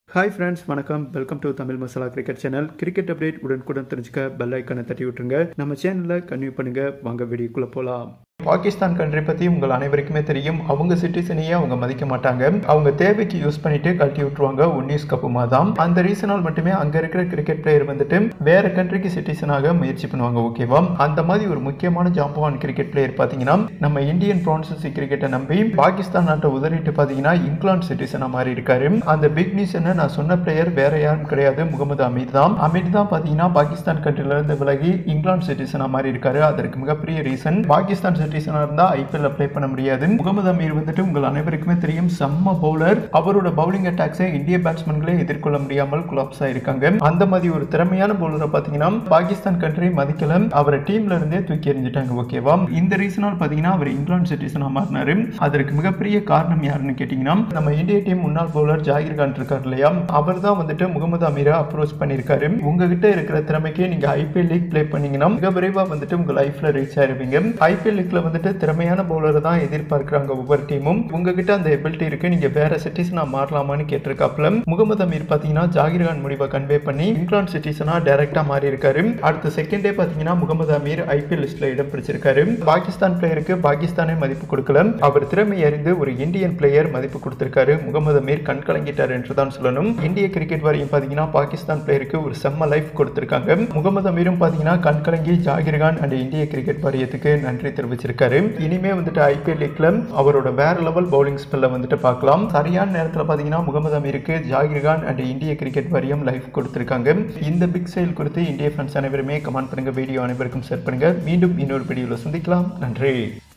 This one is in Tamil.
ஹாய் ஃப்ரெண்ட்ஸ் வணக்கம் welcome to Tamil Masala cricket channel cricket update உடனுக்குடன் தெரிஞ்சுக்க பெல் ஐக்கனை தட்டி விட்டுருங்க நம்ம சேனலில் கன்வியூ பண்ணுங்க வாங்க வீடியோக்குள்ளே போகலாம் பாகிஸ்தான் கண்ட்ரி பற்றி உங்கள் அனைவருக்குமே தெரியும் அவங்க சிட்டிசனையே அவங்க மதிக்க மாட்டாங்க அவங்க தேவைக்கு யூஸ் பண்ணிட்டு கழட்டி விட்டுருவாங்க உன்னிஸ் கப்புமா தான் அந்த ரீசனால் மட்டுமே அங்கே இருக்கிற கிரிக்கெட் பிளேயர் வந்துட்டு வேற கண்ட்ரிக்கு சிட்டிசனாக முயற்சி பண்ணுவாங்க ஓகேவா அந்த மாதிரி ஒரு முக்கியமான ஜாம்பவான் கிரிக்கெட் பிளேயர் பார்த்தீங்கன்னா நம்ம இந்தியன் பிரான்சசி கிரிக்கெட்டை நம்பி பாகிஸ்தான் நாட்டை உதறிட்டு பார்த்தீங்கன்னா இங்கிலாந்து சிட்டிசனாக மாறி இருக்காரு அந்த பிக் நியூஸ் என்ன நான் சொன்ன பிளேயர் வேற யாரும் கிடையாது முகமது அமீர் தான் அமீர் தான் பார்த்தீங்கன்னா பாகிஸ்தான் கண்ட்ரில இருந்து விலகி இங்கிலாந்து சிட்டிசனாக மாறி இருக்காரு அதற்கு மிகப்பெரிய ரீசன் பாகிஸ்தான் சிட்டிசனாக இருந்தால் ஐபிஎல் ப்ளே பண்ண முடியாது முகமது அமீர் வந்துட்டு உங்கள் அனைவருக்குமே தெரியும் செம்ம பவுலர் அவரோட பவுலிங் அட்டாக்ஸை இந்திய பேட்ஸ்மேன்களே எதிர்கொள்ள முடியாமல் குலாப்ஸ் ஆயிருக்காங்க அந்த மாதிரி ஒரு திறமையான பவுலரை பார்த்தீங்கன்னா பாகிஸ்தான் கண்ட்ரி மதிக்கல அவரை டீம்ல இருந்தே தூக்கி எறிஞ்சிட்டாங்க ஓகேவா இந்த ரீசனால் பார்த்தீங்கன்னா அவர் இங்கிலாந்து சிட்டிசனாக மாறினாரு அதற்கு மிகப்பெரிய காரணம் யாருன்னு கேட்டிங்கன்னா நம்ம இந்திய டீம் முன்னாள் பவுலர் ஜாகிர் கான் இருக்கார் இல்லையா அவர் தான் வந்துட்டு முகமது அமீரை அப்ரோச் பண்ணியிருக்காரு உங்ககிட்ட இருக்கிற திறமைக்கு நீங்க ஐபிஎல் லீக் ப்ளே பண்ணீங்கன்னா மிக விரைவாக வந்துட்டு உங்க லைஃப்ல ரீச் ஆயிருவீங்க ஐபிஎல் லீக்ல வந்துட்டு திறமையான பவுலரை தான் எதிர்பார்க்கிறாங்க ஒவ்வொரு டீமும் உங்ககிட்ட அந்த எபிலிட்டி இருக்கு நீங்க வேற சிட்டிசனா மாறலாமான்னு கேட்டிருக்காப்ல முகமது அமீர் பாத்தீங்கன்னா ஜாகிர் கான் முடிவை கன்வே பண்ணி இங்கிலாந்து சிட்டிசனா டைரக்டா மாறி இருக்காரு அடுத்த செகண்ட் டே பாத்தீங்கன்னா முகமது அமீர் ஐபிஎல் லிஸ்ட்ல இடம் பிடிச்சிருக்காரு பாகிஸ்தான் பிளேயருக்கு பாகிஸ்தானே மதிப்பு கொடுக்கல அவர் திறமை அறிந்து ஒரு இந்தியன் பிளேயர் மதிப்பு கொடுத்திருக்காரு முகமது அமீர் கண் கலங்கிட்டார் என்று தான் சொல்லணும் இந்திய கிரிக்கெட் வாரியம் பாத்தீங்கன்னா பாகிஸ்தான் பிளேயருக்கு ஒரு செம்ம லைஃப் கொடுத்திருக்காங்க முகமது அமீரும் பாத்தீங்கன்னா கண் கலங்கி ஜாகிர் கான் அண்ட் இந்திய கிரிக்கெட் வாரியத்துக்கு நன்றி தெரிவிச்சிருக்காரு இனிமே வந்துட்டு ஐபிஎல் லீக்ல அவரோட வேற லெவல் பவுலிங் ஸ்பெல்ல வந்துட்டு பார்க்கலாம் சரியான நேரத்தில் பார்த்தீங்கன்னா முகமது அமீருக்கு ஜாகிர் கான் அண்ட் இந்திய கிரிக்கெட் வாரியம் லைஃப் கொடுத்திருக்காங்க இந்த பிக் சேல் குறித்து இந்திய ஃபேன்ஸ் அனைவருமே கமெண்ட் பண்ணுங்க வீடியோ அனைவருக்கும் ஷேர் பண்ணுங்க மீண்டும் இன்னொரு வீடியோவில் சந்திக்கலாம் நன்றி